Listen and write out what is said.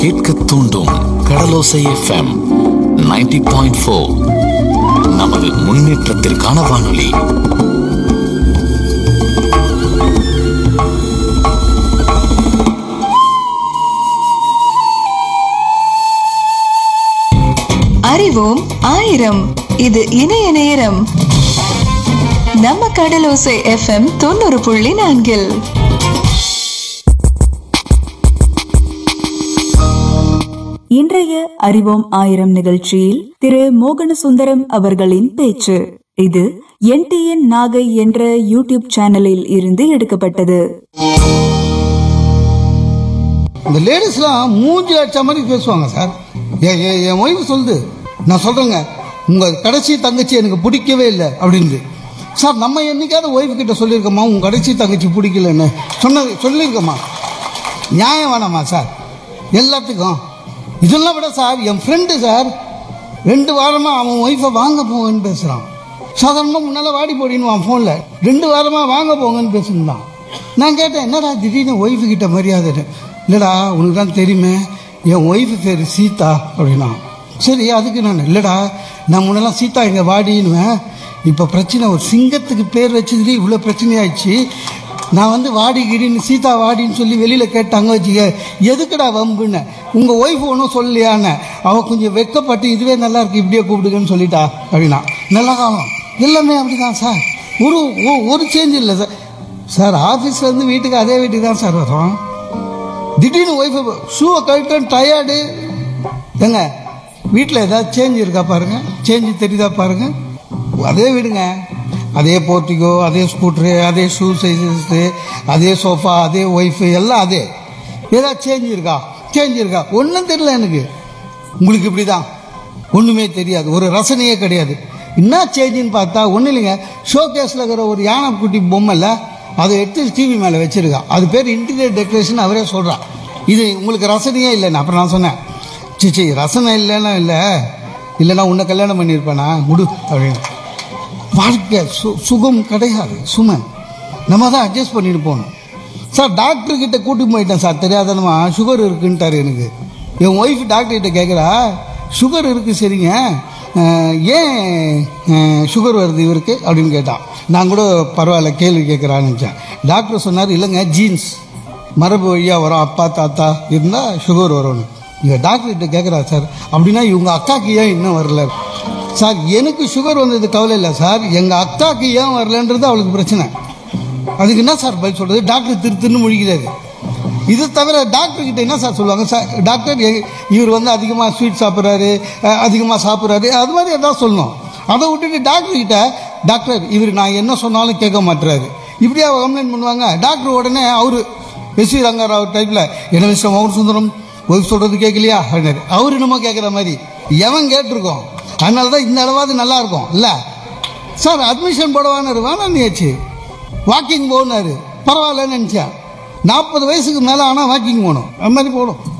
கேட்க தூண்டும் கடலோசை FM 90.4 point four நமது முன்னேற்றத்திற்கான வானொலி அறிவோம் ஆயிரம் இது இணைய நேரம் நம்ம கடலோசை எஃப்எம் தொண்ணூறு புள்ளி நான்கில் இன்றைய அறிவோம் ஆயிரம் நிகழ்ச்சியில் திரு மோகனசுந்தரம் அவர்களின் பேச்சு இது என்டிஎன் நாகை என்ற யூடியூப் சேனலில் இருந்து எடுக்கப்பட்டது இந்த லேடிஸ்லாம் மூஞ்சி அடிச்ச மாதிரி பேசுவாங்க சார் என் என் என் ஒய்ஃப் சொல்லுது நான் சொல்கிறேங்க உங்கள் கடைசி தங்கச்சி எனக்கு பிடிக்கவே இல்லை அப்படின்னு சார் நம்ம என்னைக்காவது ஒய்ஃப் கிட்ட சொல்லியிருக்கோமா உங்கள் கடைசி தங்கச்சி பிடிக்கலன்னு சொன்னது சொல்லியிருக்கோமா நியாயம் வேணாமா சார் எல்லாத்துக்கும் இதெல்லாம் விட சார் என் ஃப்ரெண்டு சார் ரெண்டு வாரமாக அவன் ஒய்ஃபை வாங்க போங்கன்னு பேசுகிறான் சாதாரணமாக முன்னால் வாடி போடின்னுவான் ஃபோனில் ரெண்டு வாரமாக வாங்க போங்கன்னு பேசுனான் நான் கேட்டேன் என்னடா திடீர்னு ஒய்ஃபு கிட்ட மரியாதைன்னு இல்லைடா உனக்கு தான் தெரியுமே என் ஒய்ஃபு பேர் சீதா அப்படின்னா சரி அதுக்கு நான் இல்லைடா நான் முன்னெல்லாம் சீதா எங்கள் வாடின்னுவேன் இப்போ பிரச்சனை ஒரு சிங்கத்துக்கு பேர் வச்சதுலேயே இவ்வளோ பிரச்சனையாயிடுச்சு நான் வந்து வாடி கிடின்னு சீதா வாடின்னு சொல்லி வெளியில் கேட்டாங்க வச்சுக்க எதுக்குடா வம்புன்னு உங்கள் ஒய்ஃப் ஒன்றும் சொல்லலையான்னு அவள் கொஞ்சம் வெட்கப்பட்டு இதுவே நல்லா இருக்கு இப்படியே கூப்பிடுங்கன்னு சொல்லிட்டா அப்படின்னா நல்ல காலம் எல்லாமே அப்படிதான் சார் ஒரு ஒ- ஒரு சேஞ்ச் இல்லை சார் சார் ஆஃபீஸ்லேருந்து வீட்டுக்கு அதே வீட்டுக்கு தான் சார் வரோம் திடீர்னு ஒய்ஃபை ஷூவை கழட்டேன் டயர்டு ஏங்க வீட்டில் ஏதாவது சேஞ்ச் இருக்கா பாருங்க சேஞ்ச் தெரியுதா பாருங்க அதே விடுங்க அதே போர்ட்டிகோ அதே ஸ்கூட்ரு அதே ஷூ சைஸஸ்ஸு அதே சோஃபா அதே ஒய்ஃபு எல்லாம் அதே ஏதாவது சேஞ்ச் இருக்கா சேஞ்ச் இருக்கா ஒன்றும் தெரியல எனக்கு உங்களுக்கு இப்படி தான் ஒன்றுமே தெரியாது ஒரு ரசனையே கிடையாது என்ன சேஞ்சுன்னு பார்த்தா ஒன்றும் இல்லைங்க ஷோ கேஸில் இருக்கிற ஒரு யானைக்குட்டி பொம்மைல அதை எடுத்து டிவி மேலே வச்சிருக்கா அது பேர் இன்டீரியர் டெக்கரேஷன் அவரே சொல்கிறான் இது உங்களுக்கு ரசனையே இல்லைன்னு அப்புறம் நான் சொன்னேன் சிச்சி ரசனை இல்லைன்னா இல்லை இல்லைன்னா உன்னை கல்யாணம் பண்ணியிருப்பேனா முடு அப்படின்னு வாழ்க்கை சு சுகம் கிடையாது சுமை நம்ம தான் அட்ஜஸ்ட் பண்ணிட்டு போகணும் சார் டாக்டர் கிட்ட கூட்டி போயிட்டேன் சார் தெரியாதனமா சுகர் இருக்குன்ட்டார் எனக்கு என் ஒய்ஃப் டாக்டர் கிட்ட கேட்குறா சுகர் இருக்கு சரிங்க அஹ், ஏன் சுகர் வருது இவருக்கு அப்படின்னு கேட்டான் நான் கூட பரவாயில்ல கேள்வி கேட்குறான்னு நினச்சேன் டாக்டர் சொன்னார் இல்லைங்க ஜீன்ஸ் மரபு வழியாக வரும் அப்பா தாத்தா இருந்தால் சுகர் வரும்னு இவங்க டாக்டர் கிட்ட கேட்குறா சார் அப்படின்னா இவங்க அக்காக்கு ஏன் இன்னும் வரல சார் எனக்கு சுகர் வந்தது கவலை இல்லை சார் எங்கள் அக்காக்கு ஏன் வரலன்றது அவளுக்கு பிரச்சனை அதுக்கு என்ன சார் பதில் சொல்கிறது டாக்டர் திரு திருன்னு முழிக்கிறாரு இது தவிர டாக்டர் கிட்ட என்ன சார் சொல்லுவாங்க சார் டாக்டர் எ- இவர் வந்து அதிகமாக ஸ்வீட் சாப்பிட்றாரு அதிகமாக சாப்பிட்றாரு அது மாதிரி எதாவது சொல்லணும் அதை விட்டுட்டு டாக்டர் கிட்ட டாக்டர் இவர் நான் என்ன சொன்னாலும் கேட்க மாட்டுறாரு இப்படியா கம்ப்ளைண்ட் பண்ணுவாங்க டாக்டர் உடனே அவரு எஸ் வி ரங்கராவ் டைப்பில் என்ன மிஸ்டர் மோகன் சுந்தரம் ஒய்ஃப் சொல்கிறது கேட்கலையா அப்படின்னாரு அவர் என்னமோ கேட்குற மாதிரி எவன் கேட்டிருக்கோம் அதனால தான் இந்த அளவாவது நல்லா இருக்கும் இல்லை சார் அட்மிஷன் போடவானாரு வேணான்னியாச்சு வாக்கிங் போனாரு பரவாயில்லன்னு நினச்சேன் நாற்பது வயசுக்கு மேலே ஆனால் வாக்கிங் போகணும் அது மாதிரி போகணும்